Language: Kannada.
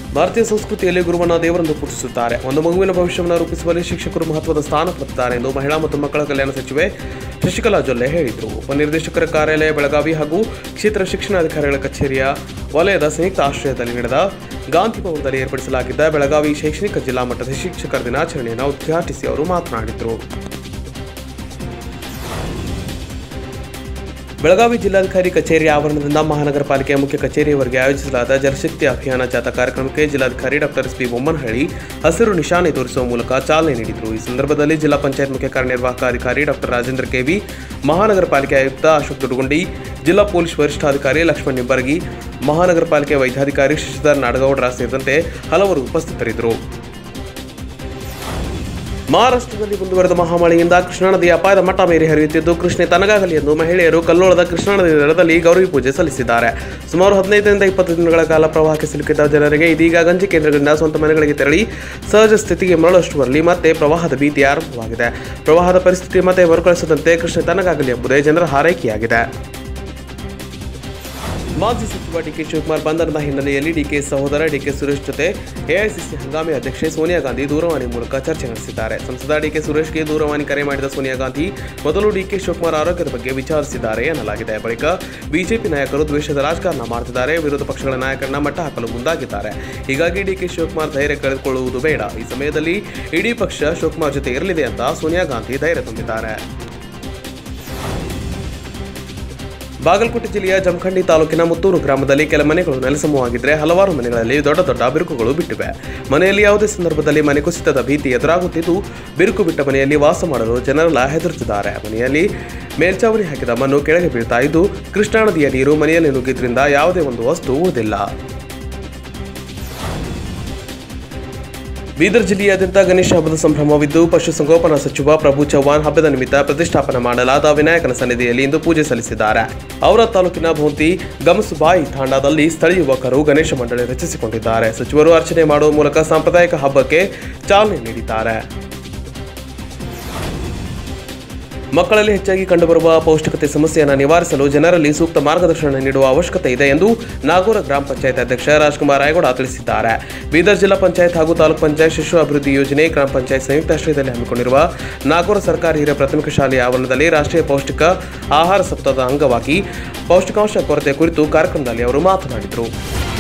ಭಾರತೀಯ ಸಂಸ್ಕೃತಿಯಲ್ಲಿ ಗುರುವನ್ನ ದೇವರೆಂದು ಪೂಜಿಸುತ್ತಾರೆ ಒಂದು ಮಗುವಿನ ಭವಿಷ್ಯವನ್ನು ರೂಪಿಸುವಲ್ಲಿ ಶಿಕ್ಷಕರು ಮಹತ್ವದ ಸ್ಥಾನ ಪಡೆದಿದ್ದಾರೆ ಎಂದು ಮಹಿಳಾ ಮತ್ತು ಮಕ್ಕಳ ಕಲ್ಯಾಣ ಸಚಿವೆ ಶಶಿಕಲಾ ಜೊಲ್ಲೆ ಹೇಳಿದರು ಉಪನಿರ್ದೇಶಕರ ಕಾರ್ಯಾಲಯ ಬೆಳಗಾವಿ ಹಾಗೂ ಕ್ಷೇತ್ರ ಶಿಕ್ಷಣಾಧಿಕಾರಿಗಳ ಕಚೇರಿಯ ವಲಯದ ಸಂಯುಕ್ತ ಆಶ್ರಯದಲ್ಲಿ ನಡೆದ ಗಾಂಧಿ ಭವನದಲ್ಲಿ ಏರ್ಪಡಿಸಲಾಗಿದ್ದ ಬೆಳಗಾವಿ ಶೈಕ್ಷಣಿಕ ಜಿಲ್ಲಾ ಮಟ್ಟದ ಶಿಕ್ಷಕರ ದಿನಾಚರಣೆಯನ್ನು ಉದ್ಘಾಟಿಸಿ ಅವರು ಮಾತನಾಡಿದರು ಬೆಳಗಾವಿ ಜಿಲ್ಲಾಧಿಕಾರಿ ಕಚೇರಿ ಆವರಣದಿಂದ ಮಹಾನಗರ ಪಾಲಿಕೆಯ ಮುಖ್ಯ ಕಚೇರಿಯವರೆಗೆ ಆಯೋಜಿಸಲಾದ ಜಲಶಕ್ತಿ ಅಭಿಯಾನ ಜಾಥಾ ಕಾರ್ಯಕ್ರಮಕ್ಕೆ ಜಿಲ್ಲಾಧಿಕಾರಿ ಡಾಕ್ಟರ್ ಎಸ್ ಪಿ ಬೊಮ್ಮನಹಳ್ಳಿ ಹಸಿರು ನಿಶಾನೆ ತೋರಿಸುವ ಮೂಲಕ ಚಾಲನೆ ನೀಡಿದರು ಈ ಸಂದರ್ಭದಲ್ಲಿ ಜಿಲ್ಲಾ ಪಂಚಾಯತ್ ಮುಖ್ಯ ಕಾರ್ಯನಿರ್ವಾಹಕ ಅಧಿಕಾರಿ ಡಾಕ್ಟರ್ ರಾಜೇಂದ್ರ ಕೆವಿ ಮಹಾನಗರ ಪಾಲಿಕೆ ಆಯುಕ್ತ ಅಶೋಕ್ ದೊಡ್ಡಗುಂಡಿ ಜಿಲ್ಲಾ ಪೊಲೀಸ್ ವರಿಷ್ಠಾಧಿಕಾರಿ ಲಕ್ಷ್ಮಣ್ ನಿಂಬರ್ಗಿ ಮಹಾನಗರ ಪಾಲಿಕೆ ವೈದ್ಯಾಧಿಕಾರಿ ಶಶಿಧರ್ ನಾಡಗೌಡರ ಸೇರಿದಂತೆ ಹಲವರು ಉಪಸ್ಥಿತರಿದ್ದರು ಮಹಾರಾಷ್ಟ್ರದಲ್ಲಿ ಮುಂದುವರೆದ ಮಹಾಮಳೆಯಿಂದ ಕೃಷ್ಣಾ ನದಿಯ ಅಪಾಯದ ಮಟ್ಟ ಮೀರಿ ಹರಿಯುತ್ತಿದ್ದು ಕೃಷ್ಣೆ ತನಗಾಗಲಿ ಎಂದು ಮಹಿಳೆಯರು ಕಲ್ಲೋಳದ ಕೃಷ್ಣಾ ನದಿ ದಡದಲ್ಲಿ ಗೌರಿ ಪೂಜೆ ಸಲ್ಲಿಸಿದ್ದಾರೆ ಸುಮಾರು ಹದಿನೈದರಿಂದ ಇಪ್ಪತ್ತು ದಿನಗಳ ಕಾಲ ಪ್ರವಾಹಕ್ಕೆ ಸಿಲುಕಿದ್ದ ಜನರಿಗೆ ಇದೀಗ ಗಂಜಿ ಕೇಂದ್ರಗಳಿಂದ ಸ್ವಂತ ಮನೆಗಳಿಗೆ ತೆರಳಿ ಸಹಜ ಸ್ಥಿತಿಗೆ ಮರಳುವಷ್ಟರಲ್ಲಿ ಮತ್ತೆ ಪ್ರವಾಹದ ಭೀತಿ ಆರಂಭವಾಗಿದೆ ಪ್ರವಾಹದ ಪರಿಸ್ಥಿತಿ ಮತ್ತೆ ಮರುಕಳಿಸದಂತೆ ಕೃಷ್ಣೆ ತನಗಾಗಲಿ ಎಂಬುದೇ ಜನರ ಹಾರೈಕೆಯಾಗಿದೆ ಮಾಜಿ ಸಚಿವ ಡಿಕೆ ಶಿವಕುಮಾರ್ ಬಂಧನದ ಹಿನ್ನೆಲೆಯಲ್ಲಿ ಡಿಕೆ ಸಹೋದರ ಡಿಕೆ ಸುರೇಶ್ ಜೊತೆ ಎಐಸಿಸಿ ಹಂಗಾಮಿ ಅಧ್ಯಕ್ಷೆ ಸೋನಿಯಾ ಗಾಂಧಿ ದೂರವಾಣಿ ಮೂಲಕ ಚರ್ಚೆ ನಡೆಸಿದ್ದಾರೆ ಸಂಸದ ಡಿಕೆ ಸುರೇಶ್ಗೆ ದೂರವಾಣಿ ಕರೆ ಮಾಡಿದ ಸೋನಿಯಾ ಗಾಂಧಿ ಮೊದಲು ಡಿಕೆ ಶಿವಕುಮಾರ್ ಆರೋಗ್ಯದ ಬಗ್ಗೆ ವಿಚಾರಿಸಿದ್ದಾರೆ ಎನ್ನಲಾಗಿದೆ ಬಳಿಕ ಬಿಜೆಪಿ ನಾಯಕರು ದ್ವೇಷದ ರಾಜಕಾರಣ ಮಾಡುತ್ತಿದ್ದಾರೆ ವಿರೋಧ ಪಕ್ಷಗಳ ನಾಯಕರನ್ನ ಮಟ್ಟ ಹಾಕಲು ಮುಂದಾಗಿದ್ದಾರೆ ಹೀಗಾಗಿ ಡಿಕೆ ಶಿವಕುಮಾರ್ ಧೈರ್ಯ ಕಳೆದುಕೊಳ್ಳುವುದು ಬೇಡ ಈ ಸಮಯದಲ್ಲಿ ಇಡೀ ಪಕ್ಷ ಶಿವಕುಮಾರ್ ಜೊತೆ ಇರಲಿದೆ ಅಂತ ಸೋನಿಯಾ ಗಾಂಧಿ ಧೈರ್ಯ ತುಂಬಿದ್ದಾರೆ ಬಾಗಲಕೋಟೆ ಜಿಲ್ಲೆಯ ಜಮಖಂಡಿ ತಾಲೂಕಿನ ಮುತ್ತೂರು ಗ್ರಾಮದಲ್ಲಿ ಕೆಲ ಮನೆಗಳು ನೆಲಸಮವಾಗಿದ್ದರೆ ಹಲವಾರು ಮನೆಗಳಲ್ಲಿ ದೊಡ್ಡ ದೊಡ್ಡ ಬಿರುಕುಗಳು ಬಿಟ್ಟಿವೆ ಮನೆಯಲ್ಲಿ ಯಾವುದೇ ಸಂದರ್ಭದಲ್ಲಿ ಮನೆ ಕುಸಿತದ ಭೀತಿ ಎದುರಾಗುತ್ತಿದ್ದು ಬಿರುಕು ಬಿಟ್ಟ ಮನೆಯಲ್ಲಿ ವಾಸ ಮಾಡಲು ಜನರೆಲ್ಲ ಹೆದರುತ್ತಿದ್ದಾರೆ ಮನೆಯಲ್ಲಿ ಮೇಲ್ಚಾವಣಿ ಹಾಕಿದ ಮಣ್ಣು ಕೆಳಗೆ ಬೀಳ್ತಾ ಇದ್ದು ಕೃಷ್ಣಾ ನದಿಯ ನೀರು ಮನೆಯಲ್ಲಿ ನುಗ್ಗಿದ್ರಿಂದ ಯಾವುದೇ ಒಂದು ವಸ್ತು ಉಳಿದಿಲ್ಲ ಬೀದರ್ ಜಿಲ್ಲೆಯಾದ್ಯಂತ ಗಣೇಶ ಹಬ್ಬದ ಸಂಭ್ರಮವಿದ್ದು ಪಶುಸಂಗೋಪನಾ ಸಚಿವ ಪ್ರಭು ಚವ್ಹಾಣ್ ಹಬ್ಬದ ನಿಮಿತ್ತ ಪ್ರತಿಷ್ಠಾಪನೆ ಮಾಡಲಾದ ವಿನಾಯಕನ ಸನ್ನಿಧಿಯಲ್ಲಿ ಇಂದು ಪೂಜೆ ಸಲ್ಲಿಸಿದ್ದಾರೆ ಅವರ ತಾಲೂಕಿನ ಭೋಂತಿ ಗಮಸುಬಾಯಿ ತಾಂಡಾದಲ್ಲಿ ಸ್ಥಳೀಯ ಯುವಕರು ಗಣೇಶ ಮಂಡಳಿ ರಚಿಸಿಕೊಂಡಿದ್ದಾರೆ ಸಚಿವರು ಅರ್ಚನೆ ಮಾಡುವ ಮೂಲಕ ಸಾಂಪ್ರದಾಯಿಕ ಹಬ್ಬಕ್ಕೆ ಚಾಲನೆ ನೀಡಿದ್ದಾರೆ ಮಕ್ಕಳಲ್ಲಿ ಹೆಚ್ಚಾಗಿ ಕಂಡುಬರುವ ಪೌಷ್ಟಿಕತೆ ಸಮಸ್ಯೆಯನ್ನು ನಿವಾರಿಸಲು ಜನರಲ್ಲಿ ಸೂಕ್ತ ಮಾರ್ಗದರ್ಶನ ನೀಡುವ ಅವಶ್ಯಕತೆ ಇದೆ ಎಂದು ನಾಗೂರ ಗ್ರಾಮ ಪಂಚಾಯತ್ ಅಧ್ಯಕ್ಷ ರಾಜ್ಕುಮಾರ್ ರಾಯಗೌಡ ತಿಳಿಸಿದ್ದಾರೆ ಬೀದರ್ ಜಿಲ್ಲಾ ಪಂಚಾಯತ್ ಹಾಗೂ ತಾಲೂಕು ಪಂಚಾಯತ್ ಶಿಶು ಅಭಿವೃದ್ಧಿ ಯೋಜನೆ ಗ್ರಾಮ ಪಂಚಾಯತ್ ಸಂಯುಕ್ತ ಆಶ್ರಯದಲ್ಲಿ ಹಮ್ಮಿಕೊಂಡಿರುವ ನಾಗೂರ ಸರ್ಕಾರಿ ಹಿರಿಯ ಪ್ರಾಥಮಿಕ ಶಾಲೆಯ ಆವರಣದಲ್ಲಿ ರಾಷ್ಟ್ರೀಯ ಪೌಷ್ಟಿಕ ಆಹಾರ ಸಪ್ತಾಹದ ಅಂಗವಾಗಿ ಪೌಷ್ಟಿಕಾಂಶ ಕೊರತೆ ಕುರಿತು ಕಾರ್ಯಕ್ರಮದಲ್ಲಿ ಅವರು ಮಾತನಾಡಿದರು